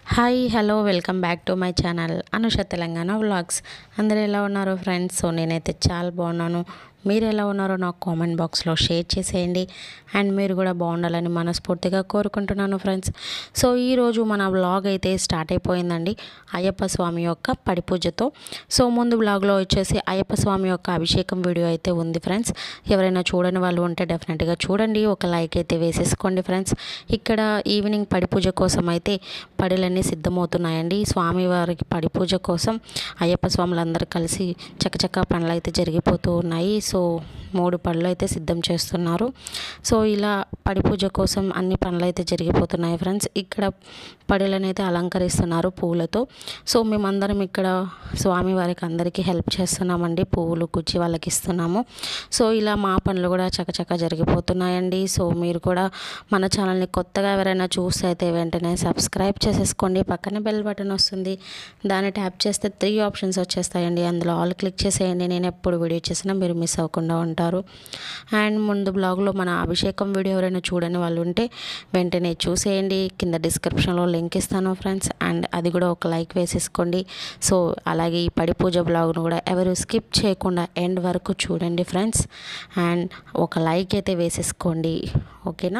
hi hello welcome back to my channel Anusha Telangana vlogs అందరు ఎలా ఉన్నారు ఫ్రెండ్స్ సో నేనైతే చాలా బాగున్నాను మీరు ఎలా ఉన్నారో నాకు కామెంట్ బాక్స్లో షేర్ చేసేయండి అండ్ మీరు కూడా బాగుండాలని మనస్ఫూర్తిగా కోరుకుంటున్నాను ఫ్రెండ్స్ సో ఈరోజు మన వ్లాగ్ అయితే స్టార్ట్ అయిపోయిందండి అయ్యప్ప స్వామి యొక్క పడి పూజతో సో ముందు వ్లాగ్లో వచ్చేసి అయ్యప్ప స్వామి యొక్క అభిషేకం వీడియో అయితే ఉంది ఫ్రెండ్స్ ఎవరైనా చూడని వాళ్ళు ఉంటే డెఫినెట్గా చూడండి ఒక లైక్ అయితే వేసేసుకోండి ఫ్రెండ్స్ ఇక్కడ ఈవినింగ్ పడి పూజ కోసం అయితే పడిలన్నీ సిద్ధమవుతున్నాయండి స్వామివారికి పడి పూజ కోసం అయ్యప్ప స్వాములందరూ కలిసి చకచక పనులు అయితే జరిగిపోతూ ఉన్నాయి సో మూడు పళ్ళు అయితే సిద్ధం చేస్తున్నారు సో ఇలా పడి పూజ కోసం అన్ని పనులు అయితే జరిగిపోతున్నాయి ఫ్రెండ్స్ ఇక్కడ పడులను అయితే అలంకరిస్తున్నారు పువ్వులతో సో మేమందరం ఇక్కడ స్వామివారికి అందరికీ హెల్ప్ చేస్తున్నామండి పువ్వులు గుచ్చి వాళ్ళకి ఇస్తున్నాము సో ఇలా మా పనులు కూడా చకచక జరిగిపోతున్నాయండి సో మీరు కూడా మన ఛానల్ని కొత్తగా ఎవరైనా చూస్తే అయితే వెంటనే సబ్స్క్రైబ్ చేసేసుకోండి పక్కన బెల్ బటన్ వస్తుంది దాన్ని ట్యాప్ చేస్తే త్రీ ఆప్షన్స్ వచ్చేస్తాయండి అందులో ఆల్ క్లిక్ చేసేయండి నేను ఎప్పుడు వీడియో చేసినా మీరు మిస్ అవ్వకుండా ఉంటారు అండ్ ముందు బ్లాగ్లో మన అభిషేకం వీడియో ఎవరైనా చూడని వాళ్ళు ఉంటే వెంటనే చూసేయండి కింద డిస్క్రిప్షన్లో లింక్ ఇస్తాను ఫ్రెండ్స్ అండ్ అది కూడా ఒక లైక్ వేసేసుకోండి సో అలాగే ఈ పడి పూజ బ్లాగ్ను కూడా ఎవరు స్కిప్ చేయకుండా ఎండ్ వరకు చూడండి ఫ్రెండ్స్ అండ్ ఒక లైక్ అయితే వేసేసుకోండి ఓకేనా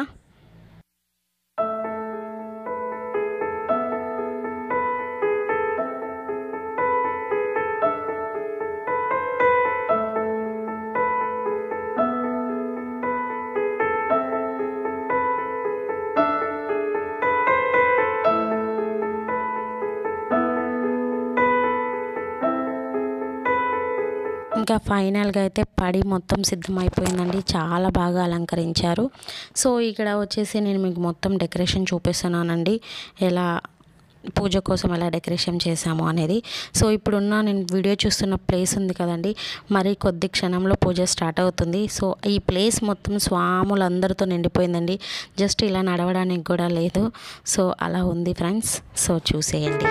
ఇంకా ఫైనల్గా అయితే పడి మొత్తం సిద్ధమైపోయిందండి చాలా బాగా అలంకరించారు సో ఇక్కడ వచ్చేసి నేను మీకు మొత్తం డెకరేషన్ చూపిస్తున్నానండి ఎలా పూజ కోసం ఎలా డెకరేషన్ చేశాము అనేది సో ఇప్పుడున్న నేను వీడియో చూస్తున్న ప్లేస్ ఉంది కదండి మరి కొద్ది క్షణంలో పూజ స్టార్ట్ అవుతుంది సో ఈ ప్లేస్ మొత్తం స్వాములందరితో నిండిపోయిందండి జస్ట్ ఇలా నడవడానికి కూడా లేదు సో అలా ఉంది ఫ్రెండ్స్ సో చూసేయండి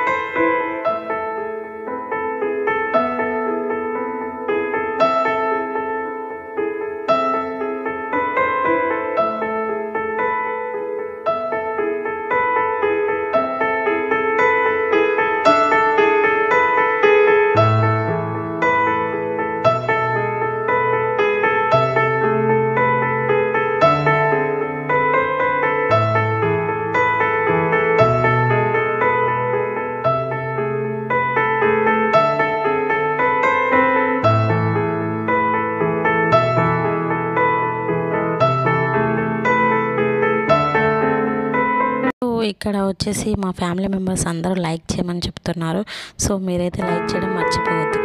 సో ఇక్కడ వచ్చేసి మా ఫ్యామిలీ మెంబర్స్ అందరూ లైక్ చేయమని చెప్తున్నారు సో మీరైతే లైక్ చేయడం మర్చిపోవద్దు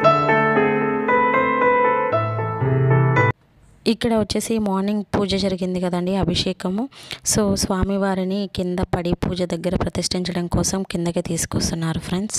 ఇక్కడ వచ్చేసి మార్నింగ్ పూజ జరిగింది కదండి అభిషేకము సో స్వామివారిని కింద పడి పూజ దగ్గర ప్రతిష్ఠించడం కోసం కిందకి తీసుకొస్తున్నారు ఫ్రెండ్స్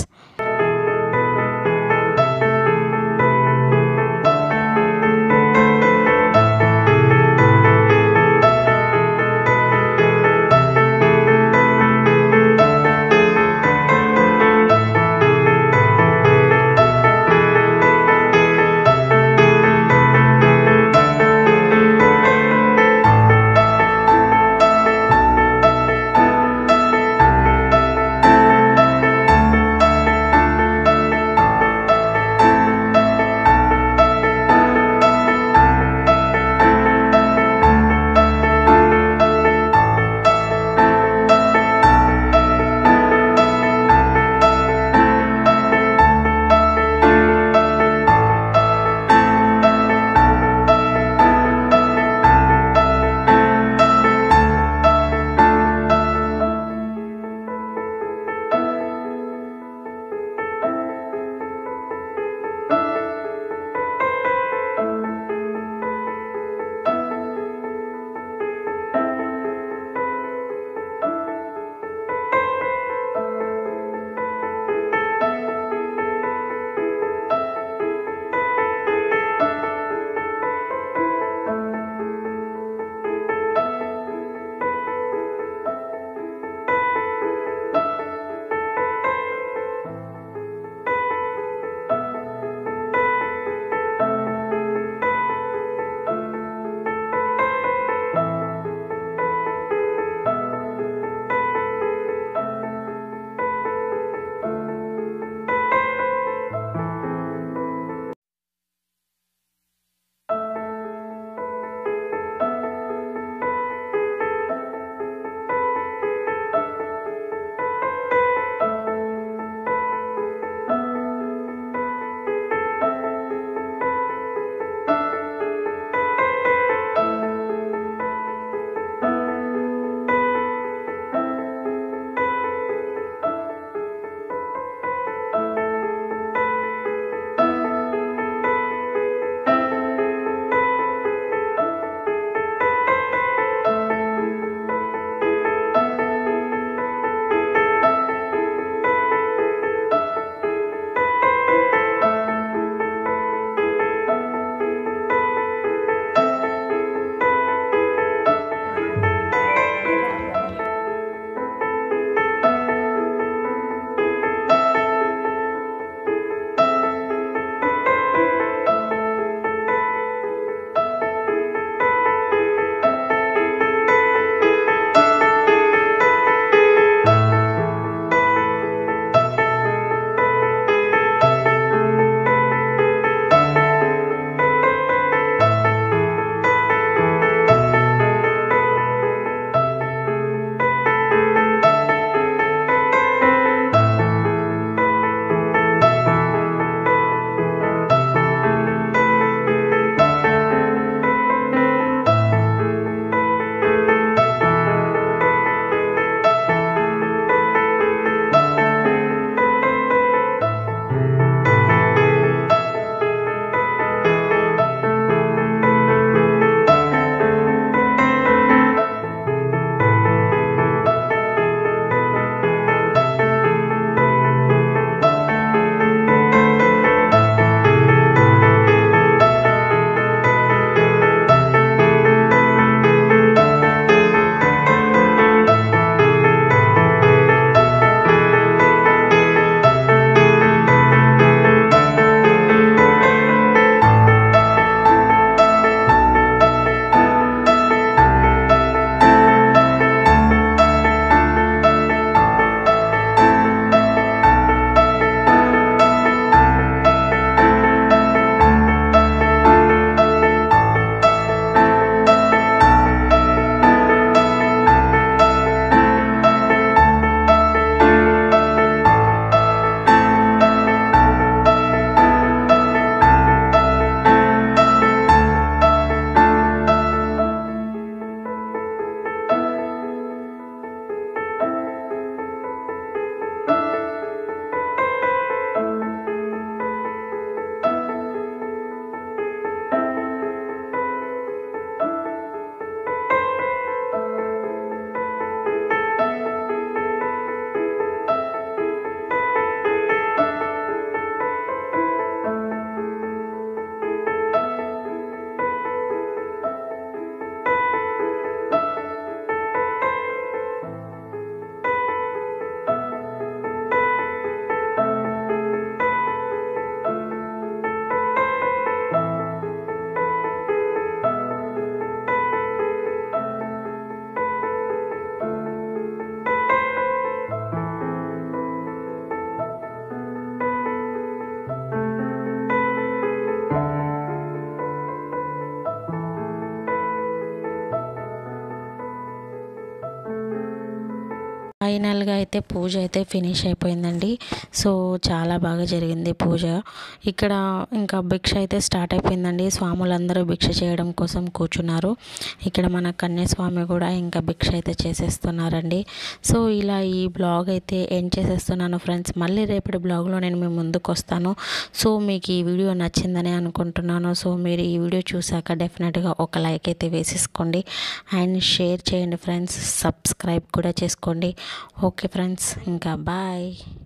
ఫైనల్గా అయితే పూజ అయితే ఫినిష్ అయిపోయిందండి సో చాలా బాగా జరిగింది పూజ ఇక్కడ ఇంకా భిక్ష అయితే స్టార్ట్ అయిపోయిందండి స్వాములందరూ భిక్ష చేయడం కోసం కూర్చున్నారు ఇక్కడ మన కన్యాస్వామి కూడా ఇంకా భిక్ష అయితే చేసేస్తున్నారండి సో ఇలా ఈ బ్లాగ్ అయితే ఎండ్ చేసేస్తున్నాను ఫ్రెండ్స్ మళ్ళీ రేపటి బ్లాగ్లో నేను మీ ముందుకు వస్తాను సో మీకు ఈ వీడియో నచ్చిందని అనుకుంటున్నాను సో మీరు ఈ వీడియో చూసాక డెఫినెట్గా ఒక లైక్ అయితే వేసేసుకోండి అండ్ షేర్ చేయండి ఫ్రెండ్స్ సబ్స్క్రైబ్ కూడా చేసుకోండి ఓకే ఫ్రెండ్స్ ఇంకా బాయ్